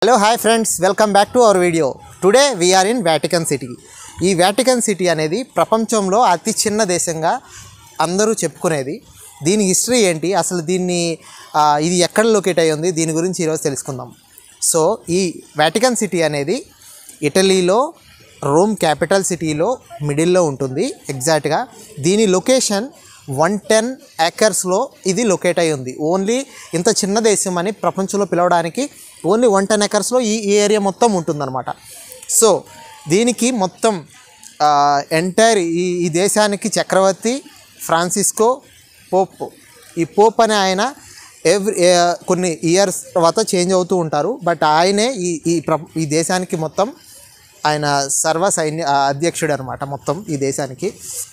hello hi friends welcome back to our video today we're in Vatican City ఈ Vatican City అనేది ప్రపంచంలో అతి చిన్న దేశంగా అందరూ చెప్పుకునేది దీని హిస్టరీ ఏంటి అసలు దీన్ని ఆ, ఇది ఎక్కడ లొకేట్ అయ్యి ఉంది దీని గురించి ఈరోజు తెలుసుకుందాం సో ఈ వ్యాటికన్ సిటీ అనేది ఇటలీలో రోమ్ క్యాపిటల్ సిటీలో మిడిల్లో ఉంటుంది ఎగ్జాక్ట్గా దీని లొకేషన్ వన్ టెన్ ఏకర్స్లో ఇది లొకేట్ అయి ఉంది ఓన్లీ ఇంత చిన్న దేశం అని ప్రపంచంలో పిలవడానికి ఓన్లీ వన్ టెన్ ఏకర్స్లో ఈ ఈ ఏరియా మొత్తం ఉంటుందన్నమాట సో దీనికి మొత్తం ఎంటైర్ ఈ ఈ దేశానికి చక్రవర్తి ఫ్రాన్సిస్కో పోప్ ఈ పోప్ అనే ఆయన ఎవ్రీ కొన్ని ఇయర్స్ తర్వాత చేంజ్ అవుతూ ఉంటారు బట్ ఆయనే ఈ ఈ ప్ర ఈ దేశానికి మొత్తం ఆయన సర్వ సైన్య ఆ, అధ్యక్షుడు అనమాట మొత్తం ఈ దేశానికి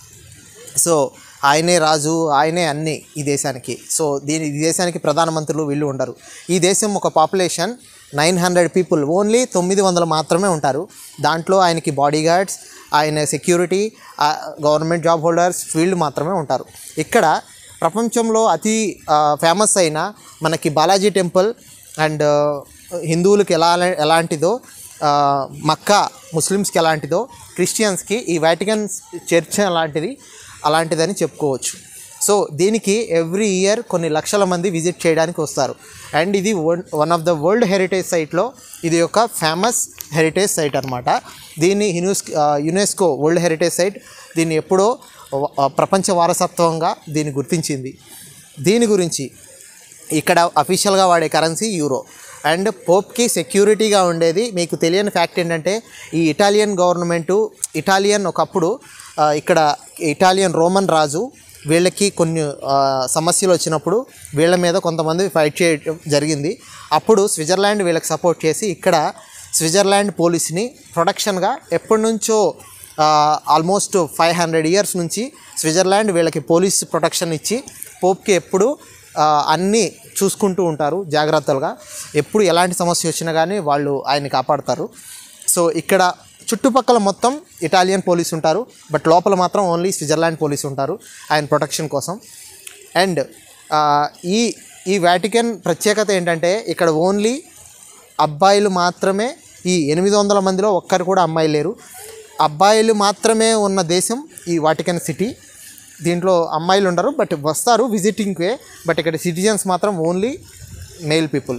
సో ఆయనే రాజు ఆయనే అన్ని ఈ దేశానికి సో దీని ఈ దేశానికి ప్రధానమంత్రులు వీళ్ళు ఉండరు ఈ దేశం ఒక population nine hundred people only తొమ్మిది వందలు మాత్రమే ఉంటారు దాంట్లో ఆయనకి బాడీ గార్డ్స్ ఆయన security government job holders field మాత్రమే ఉంటారు ఇక్కడ ప్రపంచంలో అతి ఫేమస్ అయిన మనకి బాలాజీ టెంపుల్ అండ్ హిందువులకు ఎలా ఎలాంటిదో ఆ, మక్కా ముస్లిమ్స్కి ఎలాంటిదో క్రిస్టియన్స్కి ఈ వాటికన్ చర్చ్ అలాంటిది అలాంటిదని చెప్పుకోవచ్చు సో దీనికి ఎవ్రీ ఇయర్ కొన్ని లక్షల మంది విజిట్ చేయడానికి వస్తారు అండ్ ఇది one of the world heritage సైట్లో ఇది ఒక ఫేమస్ హెరిటేజ్ సైట్ అనమాట దీన్ని యునెస్ యునెస్కో వరల్డ్ హెరిటేజ్ సైట్ దీన్ని ఎప్పుడో ఆ, ప్రపంచ వారసత్వంగా దీన్ని గుర్తించింది దీని గురించి ఇక్కడ అఫీషియల్గా వాడే కరెన్సీ యూరో అండ్ పోప్కి సెక్యూరిటీగా ఉండేది మీకు తెలియని ఫ్యాక్ట్ ఏంటంటే ఈ ఇటాలియన్ గవర్నమెంటు ఇటాలియన్ ఒకప్పుడు ఆ, ఇక్కడ ఇటాలియన్ రోమన్ రాజు వీళ్ళకి కొన్ని ఆ, సమస్యలు వచ్చినప్పుడు వీళ్ళ మీద కొంతమంది ఫైట్ చేయడం జరిగింది అప్పుడు స్విట్జర్లాండ్ వీళ్ళకి సపోర్ట్ చేసి ఇక్కడ స్విట్జర్లాండ్ పోలీస్ని ప్రొటెక్షన్గా ఎప్పటి నుంచో ఆల్మోస్ట్ ఫైవ్ హండ్రెడ్ ఇయర్స్ నుంచి స్విట్జర్లాండ్ వీళ్ళకి పోలీస్ ప్రొటెక్షన్ ఇచ్చి పోప్కి ఎప్పుడు ఆ, అన్నీ చూసుకుంటూ ఉంటారు జాగ్రత్తలుగా ఎప్పుడు ఎలాంటి సమస్య వచ్చినా కానీ వాళ్ళు ఆయన్ని కాపాడతారు సో ఇక్కడ చుట్టుపక్కల మొత్తం ఇటాలియన్ పోలీస్ ఉంటారు బట్ లోపల మాత్రం ఓన్లీ స్విట్జర్లాండ్ పోలీస్ ఉంటారు ఆయన ప్రొటెక్షన్ కోసం అండ్ ఆ, ఈ ఈ వాటికన్ ప్రత్యేకత ఏంటంటే ఇక్కడ ఓన్లీ అబ్బాయిలు మాత్రమే ఈ ఎనిమిది వందల మందిలో ఒక్కరు కూడా అమ్మాయిలు లేరు అబ్బాయిలు మాత్రమే ఉన్న దేశం ఈ వాటికన్ సిటీ దీంట్లో అమ్మాయిలు ఉండరు బట్ వస్తారు విజిటింగ్కే బట్ ఇక్కడ సిటిజన్స్ మాత్రం ఓన్లీ మేల్ పీపుల్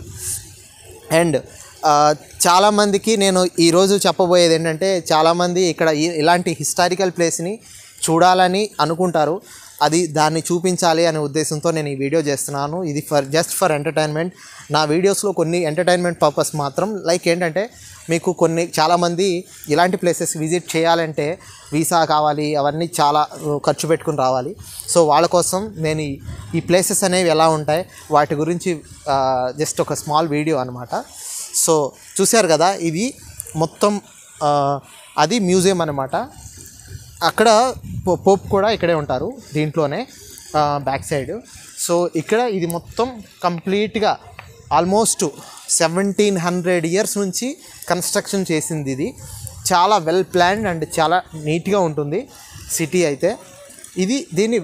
అండ్ ఆ, చాలామందికి నేను ఈరోజు చెప్పబోయేది ఏంటంటే చాలామంది ఇక్కడ ఈ- ఇలాంటి హిస్టారికల్ ప్లేస్ని చూడాలని అనుకుంటారు అది దాన్ని చూపించాలి అనే ఉద్దేశంతో నేను ఈ వీడియో చేస్తున్నాను ఇది ఫర్ జస్ట్ ఫర్ ఎంటర్టైన్మెంట్ నా వీడియోస్లో కొన్ని ఎంటర్టైన్మెంట్ పర్పస్ మాత్రం లైక్ ఏంటంటే మీకు కొన్ని చాలామంది ఇలాంటి ప్లేసెస్ విజిట్ చేయాలంటే వీసా కావాలి అవన్నీ చాలా uh, ఖర్చు పెట్టుకుని రావాలి సో వాళ్ళ కోసం నేను ఈ- ఈ ప్లేసెస్ అనేవి ఎలా ఉంటాయి వాటి గురించి జస్ట్ ఒక స్మాల్ వీడియో అనమాట సో చూశారు కదా ఇది మొత్తం ఆ, అది మ్యూజియం అనమాట అక్కడ పో- పోప్ కూడా ఇక్కడే ఉంటారు దీంట్లోనే బ్యాక్ సైడ్ సో ఇక్కడ ఇది మొత్తం కంప్లీట్గా ఆల్మోస్ట్ సెవెంటీన్ హండ్రెడ్ ఇయర్స్ నుంచి కన్స్ట్రక్షన్ చేసింది ఇది చాలా వెల్ ప్లాన్డ్ అండ్ చాలా నీట్గా ఉంటుంది సిటీ అయితే ఇది దీని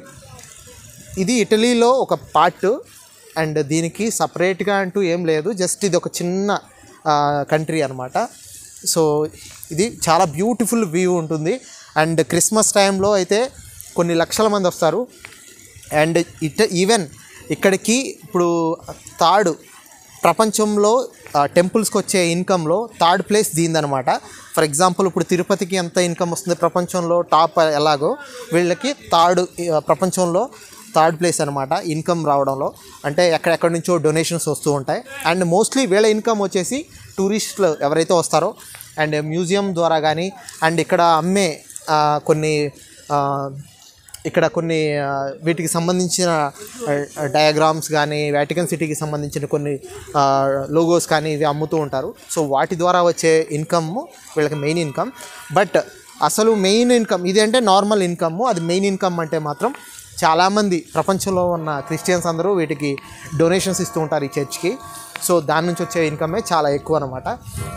ఇది ఇటలీలో ఒక పార్ట్ అండ్ దీనికి సపరేట్గా అంటూ ఏం లేదు జస్ట్ ఇది ఒక చిన్న కంట్రీ అనమాట సో ఇది చాలా బ్యూటిఫుల్ వ్యూ ఉంటుంది అండ్ క్రిస్మస్ టైంలో అయితే కొన్ని లక్షల మంది వస్తారు అండ్ ఇట ఈవెన్ ఇక్కడికి ఇప్పుడు థర్డ్ ప్రపంచంలో టెంపుల్స్కి వచ్చే ఇన్కంలో థర్డ్ ప్లేస్ దీనిదనమాట ఫర్ ఎగ్జాంపుల్ ఇప్పుడు తిరుపతికి ఎంత ఇన్కమ్ వస్తుంది ప్రపంచంలో టాప్ ఎలాగో వీళ్ళకి థర్డ్ ప్రపంచంలో థర్డ్ ప్లేస్ అనమాట ఇన్కమ్ రావడంలో అంటే ఎక్కడెక్కడి నుంచో డొనేషన్స్ వస్తూ ఉంటాయి అండ్ మోస్ట్లీ వీళ్ళ ఇన్కమ్ వచ్చేసి టూరిస్టులు ఎవరైతే వస్తారో అండ్ మ్యూజియం ద్వారా కానీ అండ్ ఇక్కడ అమ్మే ఆ, కొన్ని ఆ, ఇక్కడ కొన్ని ఆ, వీటికి సంబంధించిన డయాగ్రామ్స్ కానీ వాటికన్ సిటీకి సంబంధించిన కొన్ని లోగోస్ కానీ ఇవి అమ్ముతూ ఉంటారు సో వాటి ద్వారా వచ్చే ఇన్కమ్ వీళ్ళకి మెయిన్ ఇన్కమ్ బట్ అసలు మెయిన్ ఇన్కమ్ ఇది అంటే నార్మల్ ఇన్కమ్ అది మెయిన్ ఇన్కమ్ అంటే మాత్రం చాలామంది ప్రపంచంలో ఉన్న క్రిస్టియన్స్ అందరూ వీటికి డొనేషన్స్ ఇస్తూ ఉంటారు ఈ చర్చ్కి సో దాని నుంచి వచ్చే ఇన్కమే చాలా ఎక్కువ అనమాట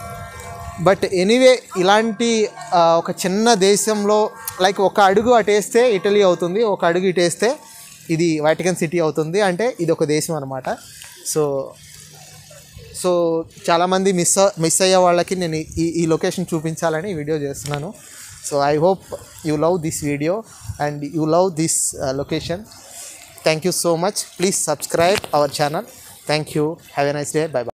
బట్ ఎనీవే ఇలాంటి ఆ, ఒక చిన్న దేశంలో లైక్ ఒక అడుగు అటేస్తే ఇటలీ అవుతుంది ఒక అడుగు ఇటేస్తే ఇది వాటికన్ సిటీ అవుతుంది అంటే ఇది ఒక దేశం అనమాట సో సో చాలామంది మిస్ మిస్ అయ్యే వాళ్ళకి నేను ఈ ఈ లొకేషన్ చూపించాలని ఈ వీడియో చేస్తున్నాను so I hope you love this video and you love this location thank you so much please subscribe our channel thank you have a nice day bye by